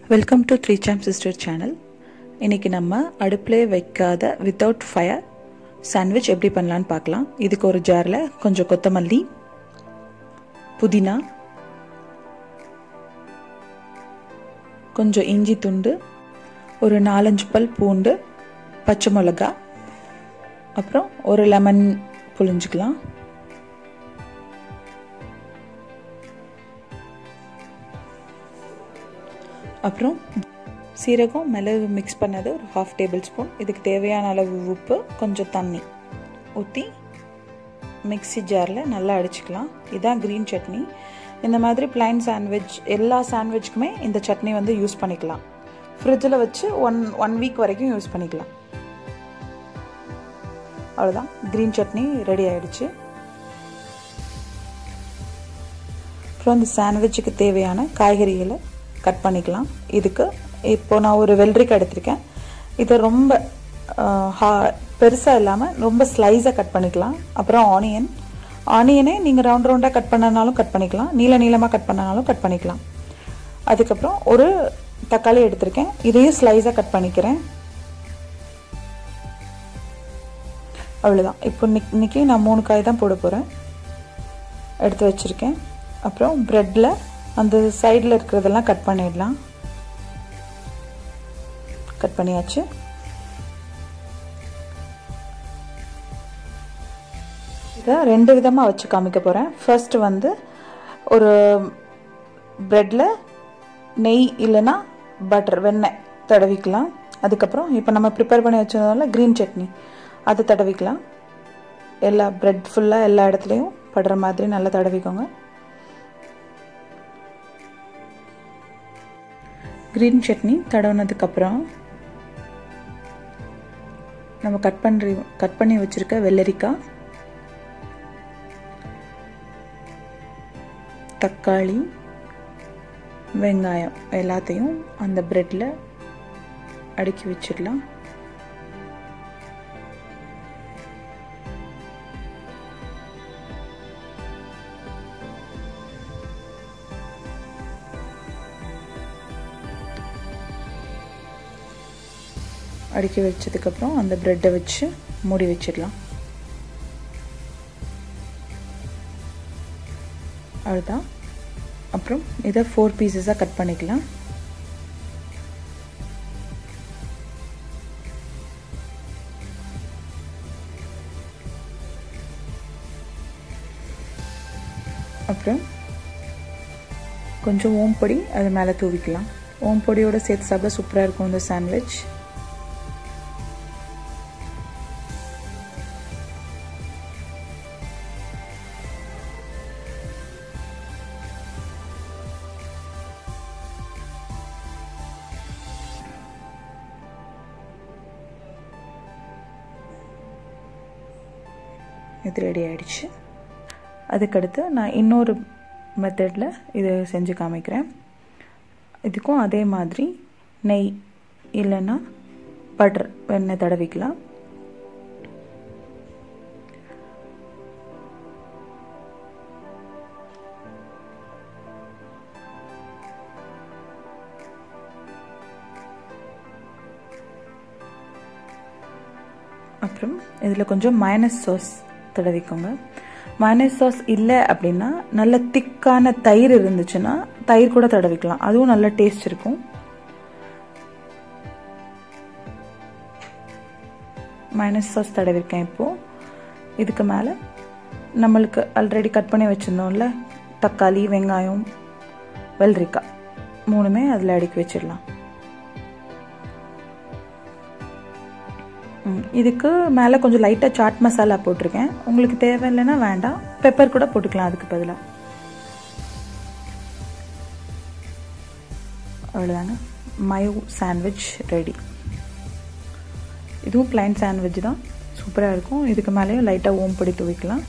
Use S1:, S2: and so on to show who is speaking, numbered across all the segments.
S1: welcome to three Sam sister channel இன்றைக்கி நம்ம அடுப்பிலே வைக்காத வித்தவுட் ஃபயர் சாண்ட்விச் எப்படி பண்ணலான்னு பார்க்கலாம் இதுக்கு ஒரு ஜாரில் கொஞ்சம் கொத்தமல்லி புதினா கொஞ்சம் இஞ்சி துண்டு ஒரு நாலஞ்சு பல் பூண்டு பச்சை மிளகா அப்புறம் ஒரு லெமன் புழிஞ்சிக்கலாம் அப்புறம் சீரகம் மிளகு மிக்ஸ் பண்ணது ஒரு ஹாஃப் டேபிள் ஸ்பூன் இதுக்கு தேவையான அளவு உப்பு கொஞ்சம் தண்ணி ஊற்றி மிக்ஸி ஜாரில் நல்லா அடிச்சுக்கலாம் இதுதான் க்ரீன் சட்னி இந்த மாதிரி பிளைன் சாண்ட்விச் எல்லா சாண்ட்விச்சுக்குமே இந்த சட்னி வந்து யூஸ் பண்ணிக்கலாம் ஃப்ரிட்ஜில் வச்சு ஒன் ஒன் வீக் வரைக்கும் யூஸ் பண்ணிக்கலாம் அவ்வளோதான் க்ரீன் சட்னி ரெடி ஆயிடுச்சு அப்புறம் இந்த சாண்ட்விச்சுக்கு தேவையான காய்கறிகளை கட் பண்ணிக்கலாம் இதுக்கு இப்போ நான் ஒரு வெள்ளரிக்காய் எடுத்திருக்கேன் இதை ரொம்ப ஹா பெருசாக இல்லாமல் ரொம்ப ஸ்லைஸாக கட் பண்ணிக்கலாம் அப்புறம் ஆனியன் ஆனியனே நீங்கள் ரவுண்ட் ரவுண்டாக கட் பண்ணனாலும் கட் பண்ணிக்கலாம் நீள நீளமாக கட் பண்ணனாலும் கட் பண்ணிக்கலாம் அதுக்கப்புறம் ஒரு தக்காளி எடுத்திருக்கேன் இதையும் ஸ்லைஸாக கட் பண்ணிக்கிறேன் அவ்வளோதான் இப்போ இன்னைக்கு நான் மூணு காய் தான் போட போகிறேன் எடுத்து வச்சுருக்கேன் அப்புறம் ப்ரெட்டில் அந்த சைடில் இருக்கிறதெல்லாம் கட் பண்ணிடலாம் கட் பண்ணியாச்சு இதை ரெண்டு விதமாக வச்சு காமிக்க போகிறேன் ஃபர்ஸ்ட் வந்து ஒரு ப்ரெட்டில் நெய் இல்லைன்னா பட்டர் வெண்ணெய் தடவிக்கலாம் அதுக்கப்புறம் இப்போ நம்ம ப்ரிப்பேர் பண்ணி வச்சதுனால க்ரீன் சட்னி அதை தடவிக்கலாம் எல்லா ப்ரெட் ஃபுல்லாக எல்லா இடத்துலையும் படுற மாதிரி நல்லா தடவிக்கோங்க க்ரீன் சட்னி தடவுனதுக்கப்புறம் நம்ம கட் பண்ணி கட் பண்ணி வச்சுருக்க வெள்ளரிக்காய் தக்காளி வெங்காயம் எல்லாத்தையும் அந்த ப்ரெட்டில் அடுக்கி வச்சிடலாம் அடுக்கி வச்சதுக்கப்புறம் அந்த ப்ரெட்டை வச்சு மூடி வச்சிடலாம் அவ்வளோதான் அப்புறம் இதை ஃபோர் பீசஸாக கட் பண்ணிக்கலாம் அப்புறம் கொஞ்சம் ஓம்பொடி அது மேலே தூவிக்கலாம் ஓம்பொடியோடு சேர்த்து சாப்பிட சூப்பராக இருக்கும் இந்த சாண்ட்விச் இது ரெடி ஆயிடுச்சு அதுக்கடுத்து நான் இன்னொரு மெத்தடில் இது செஞ்சு காமிக்கிறேன் இதுக்கும் அதே மாதிரி நெய் இல்லைன்னா பட்டர் வெண்ணெய் தடவிக்கலாம் அப்புறம் இதில் கொஞ்சம் மைனஸ் சாஸ் தடவிக்கோங்க மைனஸ் சாஸ் இல்லை அப்படின்னா நல்ல திக்கான தயிர் இருந்துச்சுன்னா தயிர் கூட தடவிக்கலாம் அதுவும் நல்ல டேஸ்ட் இருக்கும் மைனஸ் சாஸ் தடவிருக்கேன் இப்போது இதுக்கு மேலே நம்மளுக்கு ஆல்ரெடி கட் பண்ணி வச்சுருந்தோம்ல தக்காளி வெங்காயம் வெள்ளரிக்காய் மூணுமே அதில் அடுக்கி வச்சிடலாம் இதுக்கு மேலே கொஞ்சம் லைட்டாக சாட் மசாலா போட்டிருக்கேன் உங்களுக்கு தேவையில்லைன்னா வேண்டாம் பெப்பர் கூட போட்டுக்கலாம் அதுக்கு பதிலாக அவ்வளோதாங்க மயோ சாண்ட்விச் ரெடி இதுவும் பிளைன் சாண்ட்விச் தான் சூப்பராக இருக்கும் இதுக்கு மேலேயும் லைட்டாக ஓம்பொடி துவைக்கலாம்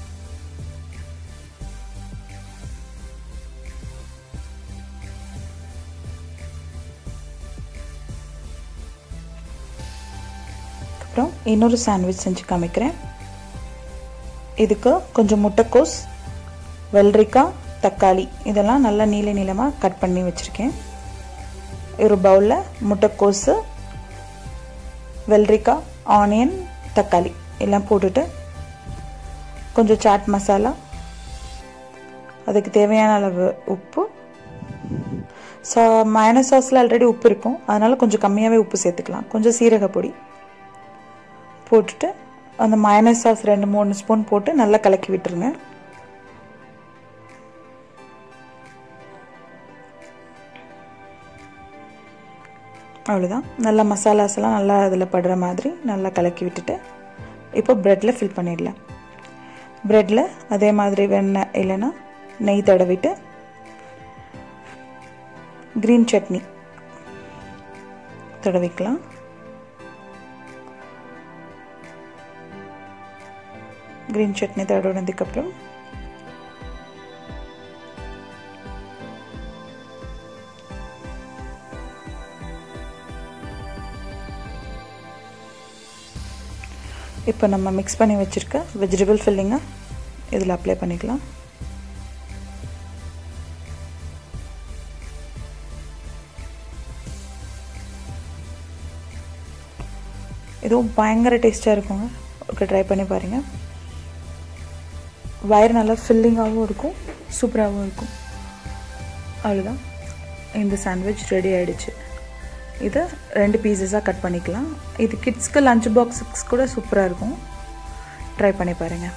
S1: அப்புறம் இன்னொரு சாண்ட்விச் செஞ்சு காமிக்கிறேன் இதுக்கு கொஞ்சம் முட்டைக்கோஸ் வெள்ளரிக்காய் தக்காளி இதெல்லாம் நல்லா நீல நீளமாக கட் பண்ணி வச்சுருக்கேன் ஒரு பவுலில் முட்டைக்கோஸு வெள்ளரிக்காய் ஆனியன் தக்காளி எல்லாம் போட்டுட்டு கொஞ்சம் சாட் மசாலா அதுக்கு தேவையான அளவு உப்பு சா மயன சாஸில் ஆல்ரெடி உப்பு இருக்கும் அதனால் கொஞ்சம் கம்மியாகவே உப்பு சேர்த்துக்கலாம் கொஞ்சம் சீரக பொடி போட்டுட்டு அந்த மயனஸ் சாஸ் ரெண்டு மூணு ஸ்பூன் போட்டு நல்லா கலக்கி விட்டுருங்க அவ்வளோதான் நல்லா மசாலாஸ் எல்லாம் நல்லா அதில் படுற மாதிரி நல்லா கலக்கி விட்டுட்டு இப்போ ப்ரெட்டில் ஃபில் பண்ணிடலாம் ப்ரெட்டில் அதே மாதிரி வெண்ணெய் இல்லைன்னா நெய் தடவிட்டு க்ரீன் சட்னி தடவிக்கலாம் க்ரீன் சட்னி தடவினதுக்கப்புறம் இப்போ நம்ம மிக்ஸ் பண்ணி வச்சுருக்க வெஜிடபிள் ஃபில்லிங்கை இதில் அப்ளை பண்ணிக்கலாம் இதுவும் பயங்கர டேஸ்ட்டாக இருக்குங்க ஓகே ட்ரை பண்ணி பாருங்கள் வயிறு நல்லா ஃபில்லிங்காகவும் இருக்கும் சூப்பராகவும் இருக்கும் அவ்வளோதான் இந்த சாண்ட்விச் ரெடி ஆகிடுச்சு இதை ரெண்டு பீசஸாக கட் பண்ணிக்கலாம் இது கிட்ஸ்க்கு லஞ்ச் பாக்ஸுக்கு கூட சூப்பராக இருக்கும் ட்ரை பண்ணி பாருங்கள்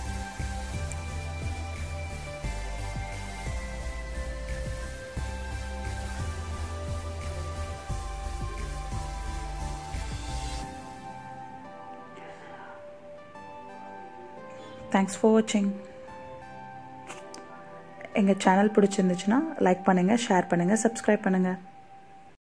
S1: தேங்க்ஸ் ஃபார் வாட்சிங் எங்கள் சேனல் பிடிச்சிருந்துச்சுன்னா லைக் பண்ணுங்கள் ஷேர் பண்ணுங்கள் சப்ஸ்கிரைப் பண்ணுங்கள்